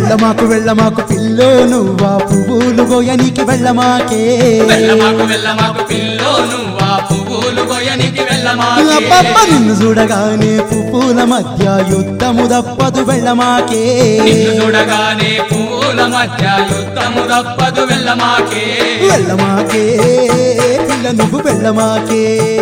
వెళ్ళమాకు వెళ్ళమాకు pillow నువ్వా పువ్వులు గోయనికి వెళ్ళమాకే వెళ్ళమాకు వెళ్ళమాకు pillow నువ్వా పువ్వులు గోయనికి వెళ్ళమాకే అబ్బబ్బ నిన్ను చూడగానే పువ్వుల మధ్య యుద్ధము తప్పదు వెళ్ళమాకే నిన్ను చూడగానే పువ్వుల మధ్య యుద్ధము తప్పదు వెళ్ళమాకే వెళ్ళమాకే పిల్ల నువ్వు వెళ్ళమాకే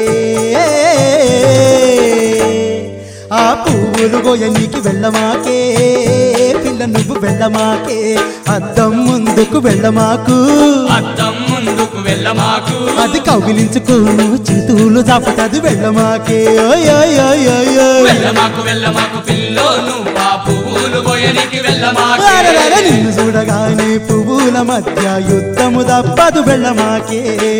ఆ పువ్వులు గోయనికి వెళ్ళమాకే పిల్ల నువ్వు వెళ్ళమాకే అద్దం ముందుకు వెళ్ళమాకు అద్దం ముందుకు వెళ్ళమాకు అది కౌగిలించుకో చితూలు దాపుతది వెళ్ళమాకే ఓయ్ ఓయ్ ఓయ్ ఓయ్ ఓయ్. వెళ్ళమాకు వెళ్ళమాకు పిల్లో నువ్వా పువ్వులు గోయనికి వెళ్ళమాకే అరెరెరె నిన్ను చూడగానే పువ్వుల మధ్య యుద్ధము తప్పదు వెళ్ళమాకే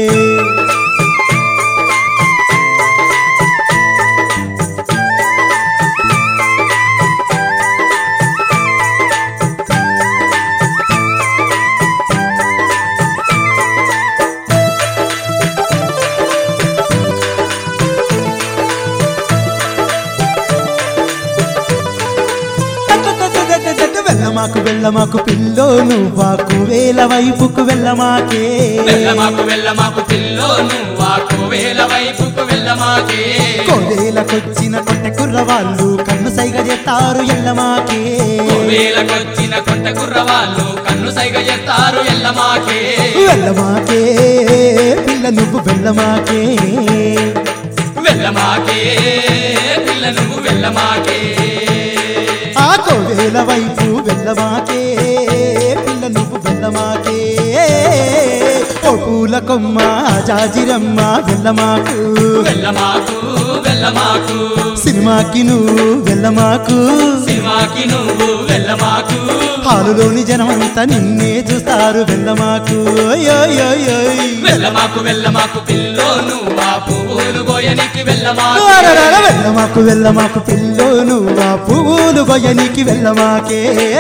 వెళ్ళమాకు వెళ్ళమాకు పిల్లో నువ్వాకు వేల వైపుకు వెళ్ళమాకే వెళ్ళమాకు వెళ్ళమాకు పిల్లో నువ్వా కోవేల వైపుకు వెళ్ళమాకే కోవేలకొచ్చిన కొట్టె కుర్రవాళ్ళు కన్ను సైగ చేస్తారు ఎల్లమాకే కోవేలకొచ్చిన కొంట కుర్రవాళ్ళు కన్ను సైగ చేస్తారు ఎల్లమాకే వెళ్ళమాకే పిల్ల నువ్వు వెళ్ళమాకే వెళ్ళమాకే పిల్ల నువ్వు వెళ్ళమాకే ఆ కోవేల వైపు వెళ్ళమాకే పిల్ల నువ్వు వెళ్ళమాకే ఓ పూల కొమ్మ జాజిరమ్మ వెళ్ళమాకు వెళ్ళమాకు వెళ్ళమాకు సినిమాకి నువ్వు వెళ్ళమాకు సినిమాకి నువ్వు వెళ్ళమాకు హాలులోని జనమంతా నిన్నే చూస్తారు వెళ్ళమాకు ఓయ్ ఓయ్ ఓయ్ ఓయ్. వెళ్ళమాకు వెళ్ళమాకు పిల్లో నువ్వా పువ్వులు గోయనికి వెళ్ళమాకు అరరర వెళ్ళమాకు వెళ్ళమాకు పిల్లో నువ్వా పువ్వులు గొయ్యనికి వెళ్ళమాకే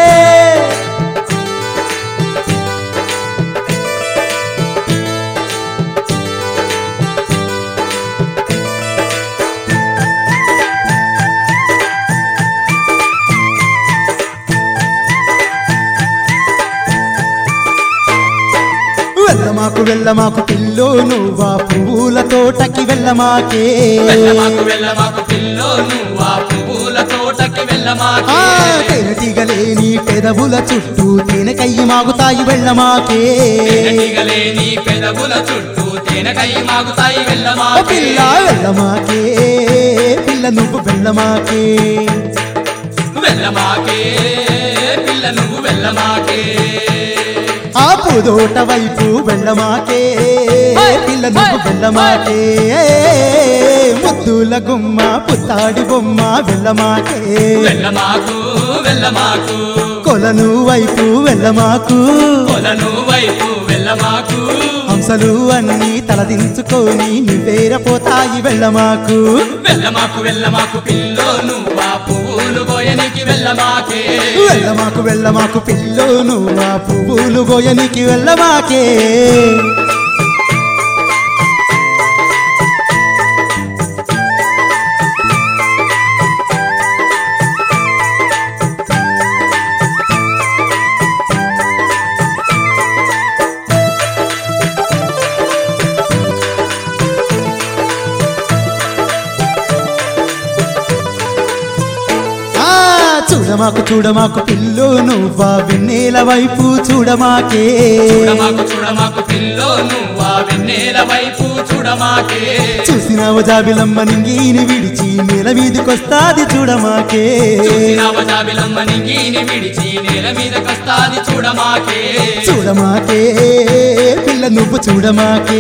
వెళ్ళమాకు వెళ్ళమాకు పిల్లో నువ్వా పువ్వుల తోటకి వెళ్ళమాకే వెళ్ళమాకు వెళ్ళమాకు పిల్లో నువ్వా పువ్వుల తోటకి ఆ వెళ్ళమాకే తేనెటీగలేని పెదవుల చుట్టూ తేనెకయ్యి మాగుతాయి వెళ్ళమాకే తేనెటీగలేని పెదవుల చుట్టూ తేనెకై మాగుతాయి ఓ వెళ్ళమాకే పిల్ల వెళ్ళమాకే పిల్ల నువ్వు వెళ్ళమాకే వెళ్ళమాకే పిల్ల నువ్వు వెళ్ళమాకే ఆ పూదోట వైపు వెళ్ళమాకే పిల్ల నువ్వు వెళ్ళమాకే ముద్దుల గుమ్మ పుత్తాడి బొమ్మ వెళ్ళమాకే వెళ్ళమాకు వెళ్ళమాకు కొలను వైపు వెళ్ళమాకు కొలను వైపు వెళ్ళమాకు హంసలు అన్నీ తలదించుకొని నివేరపోతాయి వెళ్ళమాకు వెళ్ళమాకు వెళ్ళమాకు పిల్లో నువ్వా పువ్వులు గోయనికి వెళ్ళమాకే వెళ్ళమాకు వెళ్ళమాకు పిల్లో నువ్వా పువ్వులు గోయనికి వెళ్ళమాకే ఆ చూడమాకు చూడమాకు పిల్లో నువ్వా వెన్నెల వైపు చూడమాకే చూడమాకు చూడమాకు పిల్లో నువ్వా వెన్నెల వైపు చూడమాకే చూసినావు జాబిలమ్మ నింగిని విడిచి నేల మీదకొస్తాది చూడమాకే చూసినావ జాబిలమ్మ నింగిని విడిచి నేల మీద కస్తాది చూడమాకే చూడమాకే పిల్ల నువ్వు చూడమాకే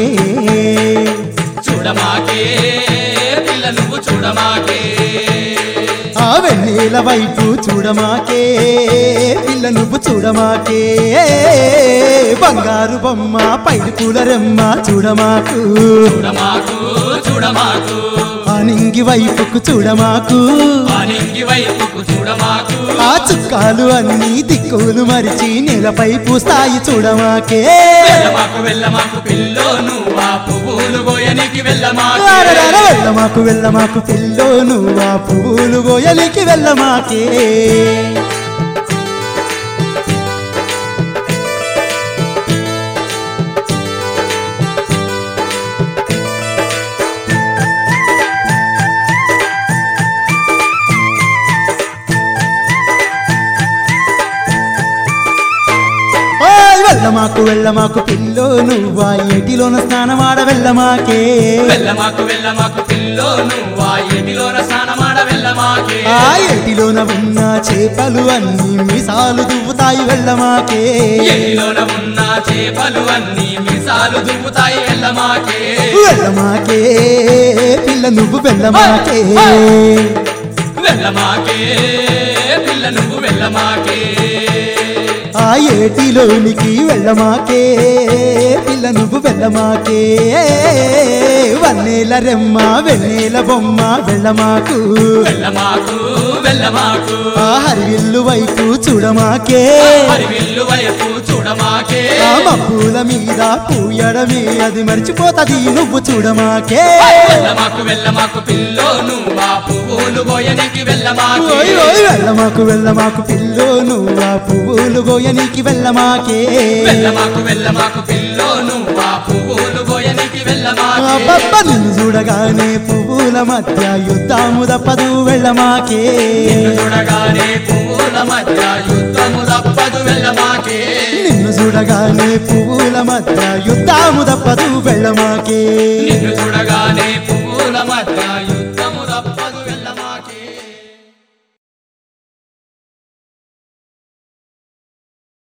చూడమాకే పిల్ల నువ్వు చూడమాకే ఆ వెన్నెల వైపు చూడమాకే పిల్ల నువ్వు చూడమాకే బంగారు బొమ్మ పైడి పూల రెమ్మ చూడమాకు చూడమాకు చూడమాకు ఆ నింగి వైపుకు చూడమాకు ఆ నింగి వైపుకు చూడమాకు ఆ చుక్కాలు అన్ని దిక్కులు మరిచి నేలపై పూస్తాయి చూడమాకే వెళ్ళమాకు వెళ్ళమాకు పిల్లో నువ్వా పువ్వులు గోయనికి వెళ్ళమాకే అరరర వెళ్ళమాకు వెళ్ళమాకు పిల్లో నువ్వా పువ్వులు గోయలికి వెళ్ళమాకే వెళ్ళమాకు వెళ్ళమాకు పిల్లో నువ్వా ఏటిలోన స్నానమాడ వెళ్ళమాకే వెళ్ళమాకు వెళ్ళమాకు పిల్లో నువ్వా ఎటిలోన స్నానమాడ వెళ్ళమాకే ఆ ఏటిలోన ఉన్న చేపలు అన్ని మిసాలు దువ్వుతాయి వెళ్ళమాకే ఎటిలోన ఉన్న చేపలు అన్ని మిసాలు దువ్వుతాయి వెళ్ళమాకే వెళ్ళమాకే పిల్ల నువ్వు వెళ్ళమాకే వెళ్ళమాకే పిల్ల నువ్వు వెళ్ళమాకే ఆ ఏటిలోనికి వెళ్ళమాకే పిల్ల నువ్వు వెళ్ళమాకే వన్నేల రెమ్మ వెన్నెల బొమ్మ వెళ్ళమాకు వెళ్ళమాకు వెళ్ళమాకు ఆ హరివిల్లు వైపు చూడమాకే మరి విల్లు వైపు చూడమాకే ఆ మబ్బుల మీద పూయడమే అది మర్చిపోతది నువ్వు చూడమాకే వెళ్ళమాకు వెళ్ళమాకు పిల్లో నువ్వా పువ్వులు గోయనికి వెళ్ళమాకే ఓయ్ ఓయ్ వెళ్ళమాకు వెళ్ళమాకు పిల్లో నువ్వా పువ్వులు గోయనికి వెళ్ళమాకే వెళ్ళమాకు వెళ్ళమాకు పిల్లో నువ్వా పువ్వులు గోయనికి వెళ్ళమాకే అబ్బబ్బ నిన్ను చూడగానే పువ్వుల మధ్య యుద్ధము తప్పదు వెళ్ళమాకే నిన్ను చూడగానే పువ్వుల మధ్య యుద్ధము తప్పదు వెళ్ళమాకే నిన్ను చూడగానే పువ్వుల మధ్య యుద్ధము తప్పదు వెళ్ళమాకే నిన్ను చూడగానే పువ్వుల మధ్య